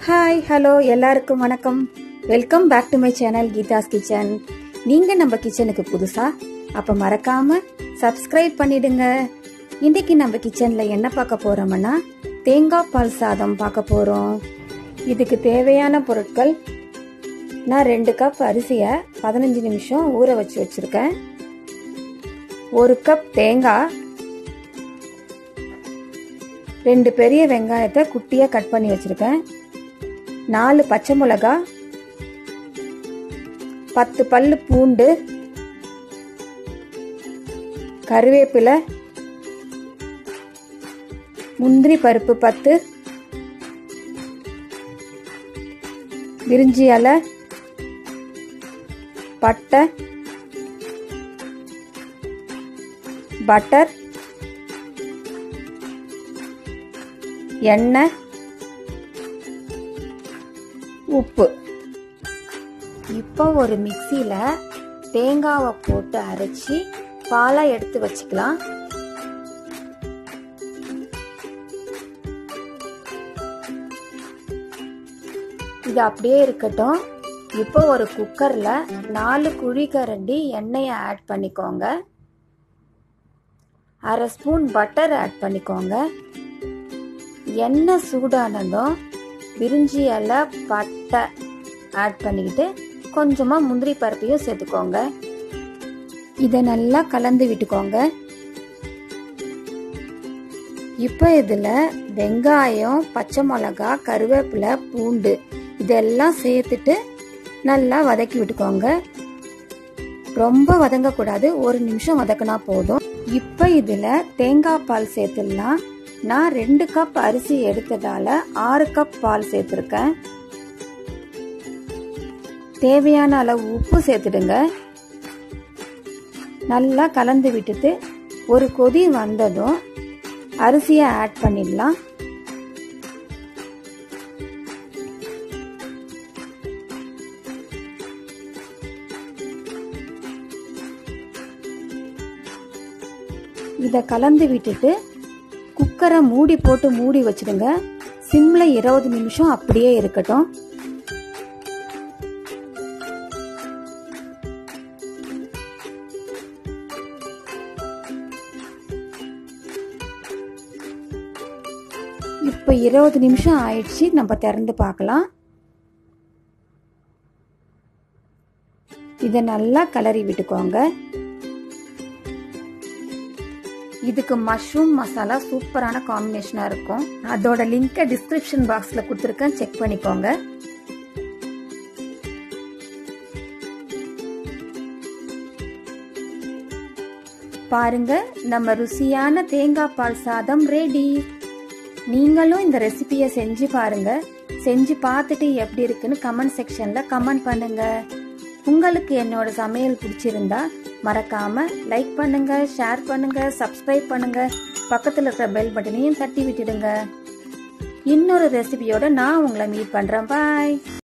hi hello எல்லாருக்கும் வணக்கம் welcome back to my channel Geetha's Kitchen நீங்க நம்ம கிச்சனுக்கு புதுசா அப்ப மறக்காம சப்ஸ்கிரைப் பண்ணிடுங்க இன்னைக்கு நம்ம கிச்சன்ல என்ன பார்க்க போறோம்னா தேங்காய் பால் சாதம் பார்க்க போறோம் இதுக்கு தேவையான பொருட்கள் நான் ரெண்டு கப் அரிசியை பதினஞ்சு நிமிஷம் ஊற வச்சு வச்சிருக்கேன் ஒரு கப் தேங்காய் ரெண்டு பெரிய வெங்காயத்தை குட்டியாக கட் பண்ணி வச்சுருக்கேன் நாலு பச்சை மிளகா பத்து பல்லு பூண்டு கருவேப்பிலை முந்திரி பருப்பு பத்து விரிஞ்சி இலை பட்டை பட்டர் எண்ணெய் உப்பு இப்போ ஒரு மிக்சியில் தேங்காவை போட்டு அரைச்சி பாலை எடுத்து வச்சுக்கலாம் இது அப்படியே இருக்கட்டும் இப்போ ஒரு குக்கரில் நாலு குழிக்கரண்டி எண்ணெயை ஆட் பண்ணிக்கோங்க அரை ஸ்பூன் பட்டர் ஆட் பண்ணிக்கோங்க எண்ணெய் சூடானதும் விரிஞ்சி இலை பட்டை ஆட் பண்ணிக்கிட்டு கொஞ்சமாக முந்திரி பருப்பையும் சேர்த்துக்கோங்க இதை நல்லா கலந்து விட்டுக்கோங்க இப்போ இதில் வெங்காயம் பச்சை மிளகா கருவேப்பிலை பூண்டு இதெல்லாம் சேர்த்துட்டு நல்லா வதக்கி விட்டுக்கோங்க ரொம்ப வதங்கக்கூடாது ஒரு நிமிஷம் வதக்கினா போதும் இப்போ இதில் தேங்காய் பால் சேர்த்துடலாம் நான் ரெண்டு கப் அரிசி எடுத்ததால ஆறு கப் பால் சேர்த்துருக்கேன் தேவையான அளவு உப்பு சேர்த்துடுங்க நல்லா கலந்து விட்டுட்டு ஒரு கொதி வந்ததும் அரிசியை ஆட் பண்ணிடலாம் இதை கலந்து விட்டுட்டு குக்கரை மூடி போட்டு மூடி வச்சிடுங்க சிம்ல இருபது நிமிஷம் அப்படியே இருக்கட்டும் இப்போ இருபது நிமிஷம் ஆயிடுச்சு நம்ம திறந்து பார்க்கலாம் இதை நல்லா கலரி விட்டுக்கோங்க இதுக்கு மஷ்ரூம் மசாலா சூப்பரான காம்பினேஷனாக இருக்கும் அதோட லிங்கை டிஸ்கிரிப்ஷன் பாக்ஸில் கொடுத்துருக்கேன் செக் பண்ணிக்கோங்க பாருங்க நம்ம ருசியான தேங்காய் பால் சாதம் ரெடி நீங்களும் இந்த ரெசிபியை செஞ்சு பாருங்க செஞ்சு பார்த்துட்டு எப்படி இருக்குன்னு கமெண்ட் செக்ஷன்ல கமெண்ட் பண்ணுங்க உங்களுக்கு என்னோட சமையல் பிடிச்சிருந்தா மறக்காம லைக் பண்ணுங்க ஷேர் பண்ணுங்க சப்ஸ்கிரைப் பண்ணுங்க பக்கத்தில் இருக்கிற பெல் பட்டனையும் தட்டி விட்டுடுங்க இன்னொரு ரெசிபியோட நான் உங்களை மீட் பண்றேன் பாய்